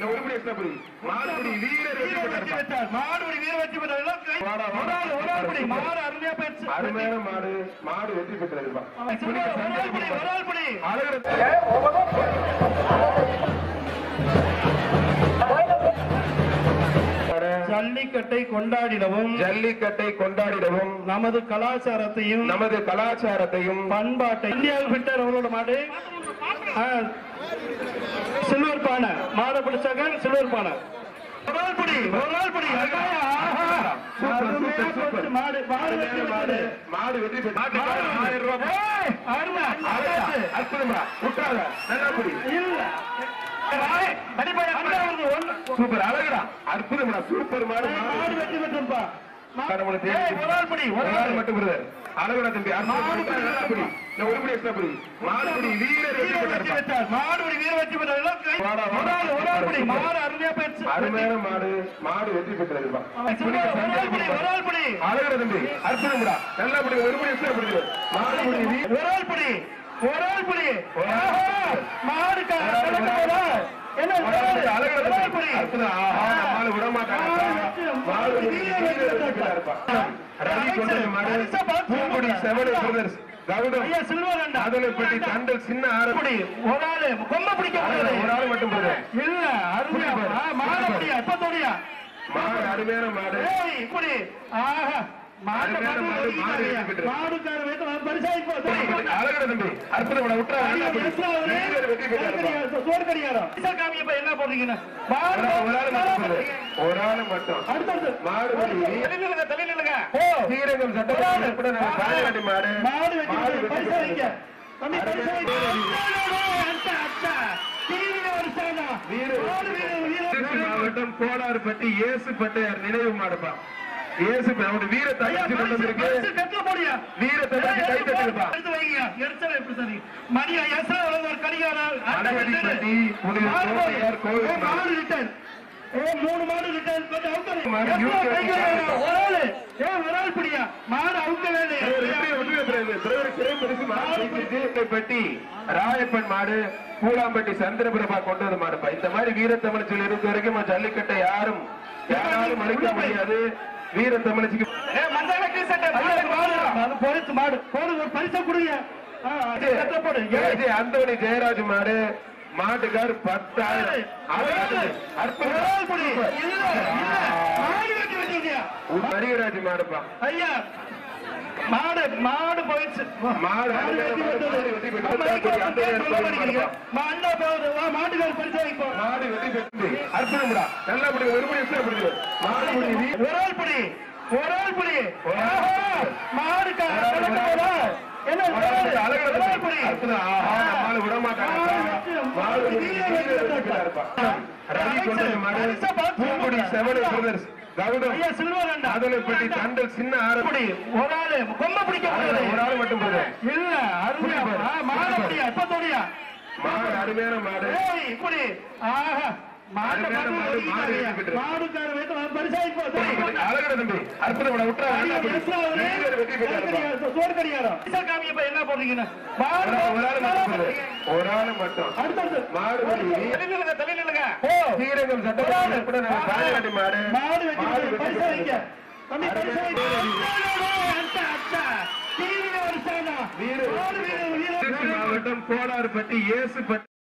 இந்த உருப்படி எக்ஸ்ட்ரா மாடுபடி வீரர் வெற்றி வீரர் வெற்றி பெற்றார் பெற்றார் மாடுபடி வீர வெற்றி பெற்றார் வாடா, ஒரு வாடா. ஆள் ஒரு ஆள் படி மாடு அருமையா போயிடுச்சு அருமையான மாடு மாடு வெற்றி பெற்றதுப்பா ஒரு ஆள் படி ஒரு ஆள் படி அழகு ஜல்லிக்கட்டை கொண்டாடிடவும் ஜல்லிக்கட்டை கொண்டாடிடவும் நமது கலாச்சாரத்தையும் நமது கலாச்சாரத்தையும் பண்பாட்டை இந்தியாவில் விட்டார் அவரோட மாடு ஆ, சில்வர் பானை மாடை பிடிச்சாங்க சில்வர் பானை ஒரு ஆள் பிடி ஒரு ஆள் பிடி ஆஹா. சூப்பர், அருமையா சூப்பர், சூப்பர். போச்சு மாடு மாடு வெற்றி மாடு பெற்றது. மாடு வெற்றி பெற்றது மாடு ஆயிரம் ரூபாய் ஏய், அருமை அருமை. அற்புதமா விட்டாத நல்லா புடி இல்ல ஏய், அடிப்படை அண்ணா வந்து ஒண்ணு. சூப்பர் அழகுடா அற்புதம்டா சூப்பர் மாடு மாடு வெற்றி பெற்றதுப்பா கடவுளை தேடி. ஏய், ஒரு ஆள் பிடி ஒரு ஒரு ஆள் ஆள் மட்டும் பிரதர் அழகுடா தம்பி அற்புதம் விட்டாத, நல்லா புடி இந்த உருப்படி எக்ஸ்ட்ரா புடி மாடுபடி வீரர் வெற்றி வீரர் வெற்றி பெற்றார் பெற்றார் மாடு வீர வெற்றி பெற்றார் வாடா, ஒரு ஆள் ஒரு ஆள் பிடி மாடு அருமையா போயிடுச்சு அருமையான மாடு மாடு வெற்றி பெற்றதுப்பா ஒரு ஆள் பிடி ஒரு ஆள் பிடி அழகுடா தம்பி அற்புதம்டா நல்லா புடி உருப்படி எக்ஸ்ட்ரா புடி மாடுபடி வீ- ஒரு ஆள் பிடி ஒரு ஆள் பிடி ஆஹா, மாடு க- கலக்க போதா? என்ன ஒரு ஆள் ஒரு ஆள் பிடி அற்புதம் ஆஹா, மாடு விட மாட்டாங்க மாடு வீரர் வெற்றி பெற்றாருப்பா ரவி கொண்டது மாடு பூங்குடி செவனை பிரதர்ஸ் கௌதம் ஐயா சில்வர் அண்டா அதனைப்பட்டி தண்டல் சின்ன ஆரம்பி பிடி ஒரு ஆளு கொம்ப பிடிக்க ஒரு கூடாது ஆள் மட்டும் பிரதர் இல்ல அருமையா ஆ, மாடு அப்படியா இப்ப தோடியா மாடு அருமையான மாடு ஏய் இப்படி ஆஹா மாடு அருமையான மாடு, மாடு மாடு வெற்றி பெற்றது. மாடுக்கார வைத்து பரிசாயி போ அழகுடா தம்பி அற்புதம் விட்டா நல்லா புடி. வீரர் வெற்றி பெற்றாருப்பா சோறு கடிகாரம் காமி இப்ப என்ன போடுறீங்க மாடு ஒரு ஆள் மட்டும் பிரதர். ஒரு ஆள் மட்டும் அடுத்தது மாடுபடி நில்லுங்க தள்ளி நில்லுங்க ஓ ஸ்ரீரங்கம் சட்டமன்ற உறுப்பினர் பாலநாட்டி மாடு மாடு வெட்டி மாடு விட்டு வெற்றி பரிசா வைங்க பெற்றது. தம்பி பரிசா வைங்க அச்சா அச்சா டிவில ஒரு சாதா வீரர் மாடு வீரர் திருச்சி வீரர் மாவட்டம் கோளாறுப்பட்டி இயேசு பட்டையார் நினைவு மாடுப்பா இயேசு அவருடைய வீர தகச்சு கொண்டு வந்திருக்கு கத்துல போடியா வீர தகச்சு கை தட்டுப்பா எடுத்து வைங்க எடுத்து எப்படி சரி மணியா எஸ்ரா ஒரு கடிகாரம் மணவெளிப்பட்டி புனித மாடு போடு. கோட்டையார் கோவில் ஏ, மாடு ரிட்டர்ன் ஏ மூணு மாடு ரிட்டர்ன் கொஞ்சம் அவுக்கணும் மாடு எஸ்ரா யூகே கைகாரம் ஒரு ஆளு ஏ ஒரு ஆள் பிடியா மாடு அவுக்கவே பெட்டி ராயப்பன் மாடு பூலாம்பட்டி சந்திரபிரபா கொண்டு வந்த மாடுப்பா இந்த மாதிரி வீரத்தமிழ்ச்சியில் இருக்க வரைக்கும் ஜல்லிக்கட்டை யாரும் யாராலும் மறைக்க முடியாது வீரத்தமிழ்ச்சிக்கு ஏ மஞ்சள் டீ ஷர்ட் மாடு மாடு அது பொறுத்து மாடு போடு ஒரு பரிசை கொடுங்க ஆ, அது கட்ட போடு ஏ, ஏஜே அந்தோணி ஜெயராஜ் மாடு மாட்டுக்கார் பத்தாயிரம் ஒரு அற்புதம் ஆள் பிடி இல்ல இல்ல மாடு வெட்டி வச்சிருக்கியா மரியராஜ் மாடுப்பா ஐயா மாடு மாடு போயிடுச்சு மாடு மாடு வெட்டி வச்சது. வெட்டி பெற்றது. அம்மா, இங்க ஒரு அந்த பேர் சொல்ல மாடு மாட்டேங்கிறீங்க. மா, அண்ணா போகுது. வா, மாட்டுக்கார பரிசு வாங்கிப்போ. மாடு வெட்டி பெற்றது அற்புதம்டா நல்லா பிடி ஒரு மணி எக்ஸ்ட்ரா பிடிக்குது மாடு பிடி வீ- ஒரு ஆள் பிடி ஒரு ஆள் பிடி ஆஹா, மாடு க- கலக்க போதா? என்ன ஒரு ஆள்? ஒரு ஆள் பிடி. அற்புதம் ஆஹா, மாடு விட மாட்டாங்க மாடு பிடி வீரர் வெற்றி பெற்றாருப்பா. ரவி கொண்டது மாடு பூங்குடி செவனை பிரதர்ஸ் கௌதம் ஐயா சில்வர் அண்டா அதனைப்பட்டி தண்டல் சின்ன ஆரம்பி பிடி ஒரு ஆளு கொம்ப பிடிக்க கூடாது ஒரு ஆள் மட்டும் பிரதர் இல்ல அருமையா ஆ, மாடு அப்படியா இப்ப தோடியா மாடு அருமையான மாடு ஏய் இப்படி ஆஹா மாடு அருமையான மாடு, மாடு மாடு வெற்றி பெற்றது. மாடுக்கார வைத்து பரிசாயி போ அழகுடா தம்பி அற்புதம் விட்டா நல்லா புடி. வீரர் வெற்றி பெற்றாருப்பா. சோறு கடிகாரம் காமி இப்ப என்ன போடுறீங்க மாடு ஒரு ஆள் மட்டும் பிரதர். ஒரு ஆள் மட்டும் அடுத்தது மாடுபடி தள்ளி நில்லுங்க தள்ளி நில்லுங்க ஓ ஸ்ரீரங்கம் சட்டமன்ற உறுப்பினர் பாலநாட்டி மாடு மாடு வெட்டி மாடு விட்டு வெற்றி பரிசா வைங்க பெற்றது. தம்பி பரிசா வைங்க அச்சா அச்சா டிவில ஒரு சாதா வீரர் மாடு வீரர் வீரர் திருச்சி மாவட்டம் கோளாறுப்பட்டி இயேசு பட்டி